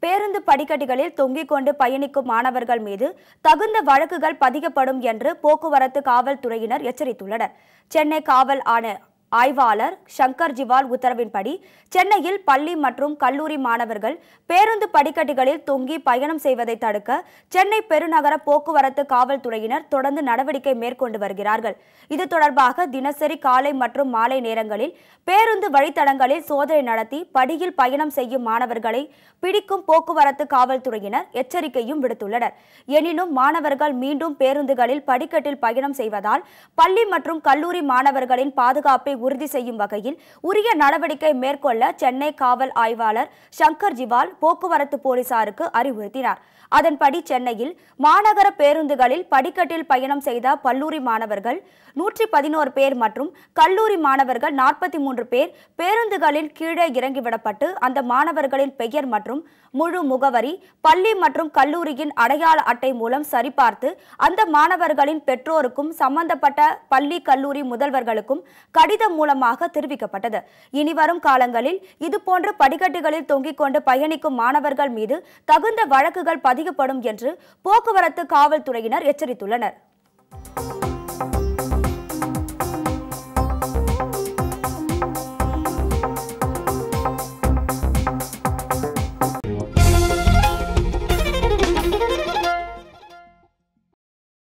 பேருந்து படிக்கட்டுகளில் தொங்கிக் கொண்டு பயணிக்கும் மாணவர்கள் மீது தகுந்த வழக்குகள் பதியப்படும் என்று போக்குவரத்து காவல்துறையினர் எச்சரித்துள்ளனர் சென்னை காவல் ஆணை ஆய்வாளர் சங்கர் ஜிவால் உத்தரவின்படி சென்னையில் பள்ளி மற்றும் கல்லூரி மாணவர்கள் பேருந்து படிக்கட்டுகளில் தொங்கி பயணம் செய்வதை தடுக்க சென்னை பெருநகர போக்குவரத்து காவல்துறையினர் தொடர்ந்து நடவடிக்கை மேற்கொண்டு வருகிறார்கள் இது தொடர்பாக தினசரி காலை மற்றும் மாலை நேரங்களில் பேருந்து வழித்தடங்களில் சோதனை நடத்தி படியில் பயணம் செய்யும் மாணவர்களை பிடிக்கும் போக்குவரத்து காவல்துறையினர் எச்சரிக்கையும் விடுத்துள்ளனர் எனினும் மாணவர்கள் மீண்டும் பேருந்துகளில் படிக்கட்டில் பயணம் செய்வதால் பள்ளி மற்றும் கல்லூரி மாணவர்களின் பாதுகாப்பை உறுதி செய்யும் வகையில் உரிய நடவடிக்கை மேற்கொள்ள சென்னை காவல் ஆய்வாளர் சங்கர் ஜிவால் போக்குவரத்து போலீசாருக்கு அறிவுறுத்தினார் அதன்படி சென்னையில் மாநகர பேருந்துகளில் படிக்கட்டில் பயணம் செய்த பல்லூரி மாணவர்கள் நூற்றி பதினோரு பேர் மற்றும் கல்லூரி மாணவர்கள் நாற்பத்தி மூன்று பேர் பேருந்துகளில் கீழே இறங்கிவிடப்பட்டு அந்த மாணவர்களின் பெயர் மற்றும் முழு முகவரி பள்ளி மற்றும் கல்லூரியின் அடையாள அட்டை மூலம் சரிபார்த்து அந்த மாணவர்களின் பெற்றோருக்கும் சம்பந்தப்பட்ட பள்ளி கல்லூரி முதல்வர்களுக்கும் கடிதம் மூலமாக தெரிவிக்கப்பட்டது இனிவரும் காலங்களில் இதுபோன்று படிக்கட்டுகளில் தொங்கிக் கொண்டு பயணிக்கும் மாணவர்கள் மீது தகுந்த வழக்குகள் பதியப்படும் என்று போக்குவரத்து காவல்துறையினர் எச்சரித்துள்ளனர்